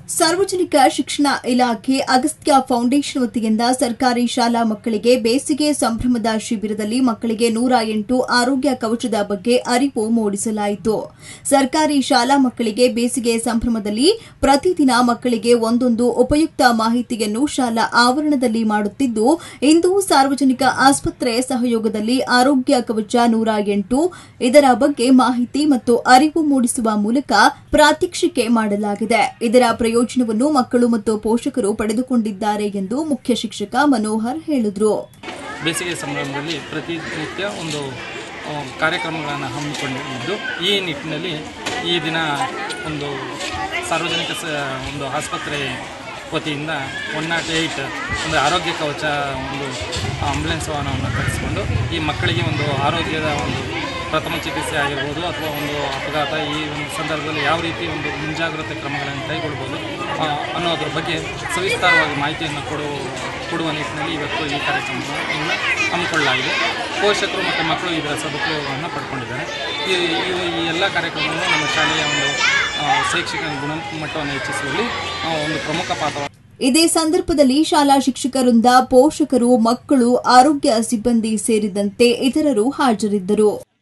ಸಾರ್ವಜನಿಕ ಶಿಕ್ಷಣ ಇಲಾಖೆ ಅಗಸ್ತ್ಯ ಫೌಂಡೇಶನ್ ವತಿಯಿಂದ ಸರ್ಕಾರಿ ಶಾಲಾ ಮಕ್ಕಳಿಗೆ ಬೇಸಿಗೆ ಸಂಭ್ರಮದ ಶಿಬಿರದಲ್ಲಿ ಮಕ್ಕಳಿಗೆ ನೂರ ಎಂಟು ಆರೋಗ್ಯ ಕವಚದ ಬಗ್ಗೆ ಅರಿವು ಮೂಡಿಸಲಾಯಿತು ಸರ್ಕಾರಿ ಶಾಲಾ ಮಕ್ಕಳಿಗೆ ಬೇಸಿಗೆ ಸಂಭ್ರಮದಲ್ಲಿ ಪ್ರತಿದಿನ ಮಕ್ಕಳಿಗೆ ಒಂದೊಂದು ಉಪಯುಕ್ತ ಮಾಹಿತಿಯನ್ನು ಶಾಲಾ ಆವರಣದಲ್ಲಿ ಮಾಡುತ್ತಿದ್ದು ಇಂದು ಸಾರ್ವಜನಿಕ ಆಸ್ಪತ್ರೆ ಸಹಯೋಗದಲ್ಲಿ ಆರೋಗ್ಯ ಕವಚ ನೂರ ಎಂಟು ಇದರ ಬಗ್ಗೆ ಮಾಹಿತಿ ಮತ್ತು ಅರಿವು ಮೂಡಿಸುವ ಮೂಲಕ ಪ್ರಾತ್ಯಕ್ಷಿಕೆ ಮಾಡಲಾಗಿದೆ ಇದರ ಪ್ರಯೋಜನವನ್ನು ಮಕ್ಕಳು ಮತ್ತು ಪೋಷಕರು ಪಡೆದುಕೊಂಡಿದ್ದಾರೆ ಎಂದು ಮುಖ್ಯ ಶಿಕ್ಷಕ ಮನೋಹರ್ ಹೇಳಿದರು ಬೇಸಿಗೆ ಸಂಭ್ರಮದಲ್ಲಿ ಪ್ರತಿನಿತ್ಯ ಒಂದು ಆ, ಕಾರ್ಯಕ್ರಮಗಳನ್ನು ಹಮ್ಮಿಕೊಂಡಿದ್ದು ಈ ನಿಟ್ಟಿನಲ್ಲಿ ಈ ದಿನ ಒಂದು ಸಾರ್ವಜನಿಕ ಸ ಒಂದು ಆಸ್ಪತ್ರೆ ವತಿಯಿಂದ ಒನ್ ನಾಟ್ ಏಯ್ಟ್ ಒಂದು ಆರೋಗ್ಯ ಕವಚ ಒಂದು ಆಂಬುಲೆನ್ಸ್ ವಾಹನವನ್ನು ಕರೆಸಿಕೊಂಡು ಈ ಮಕ್ಕಳಿಗೆ ಒಂದು ಆರೋಗ್ಯದ ಒಂದು ಪ್ರಥಮ ಚಿಕಿತ್ಸೆ ಆಗಿರ್ಬೋದು ಅಥವಾ ಒಂದು ಅಪಘಾತ ಈ ಒಂದು ಸಂದರ್ಭದಲ್ಲಿ ಯಾವ ರೀತಿ ಒಂದು ಮುಂಜಾಗ್ರತೆ ಕ್ರಮಗಳನ್ನು ಕೈಗೊಳ್ಬೋದು ಆ, ಅನ್ನೋದ್ರ ಬಗ್ಗೆ ಸವಿಸ್ತಾರವಾಗಿ ಮಾಹಿತಿಯನ್ನು ಕೊಡುವ ಕೊಡುವ ನಿಟ್ಟಿನಲ್ಲಿ ಇವತ್ತು ಈ ಕಾರ್ಯಕ್ರಮವನ್ನು ಹಮ್ಮಿಕೊಳ್ಳಲಾಗಿದೆ ಪೋಷಕರು ಮತ್ತು ಮಕ್ಕಳು ಇದರ ಸದುಪಯೋಗವನ್ನು ಪಡ್ಕೊಂಡಿದ್ದಾರೆ ಈ ಈ- ಈ ಎಲ್ಲ ಕಾರ್ಯಕ್ರಮವನ್ನು ನಮ್ಮ ಶಾಲೆಯ ಒಂದು ಆ, ಶೈಕ್ಷಣಿಕ ಗುಣಮಟ್ಟವನ್ನು ಹೆಚ್ಚಿಸುವಲ್ಲಿ ಆ, ಒಂದು ಪ್ರಮುಖ ಪಾತ್ರ ಇದೇ ಸಂದರ್ಭದಲ್ಲಿ ಶಾಲಾ ಶಿಕ್ಷಕರಿಂದ ಪೋಷಕರು ಮಕ್ಕಳು ಆರೋಗ್ಯ ಸಿಬ್ಬಂದಿ ಸೇರಿದಂತೆ ಇತರರು ಹಾಜರಿದ್ದರು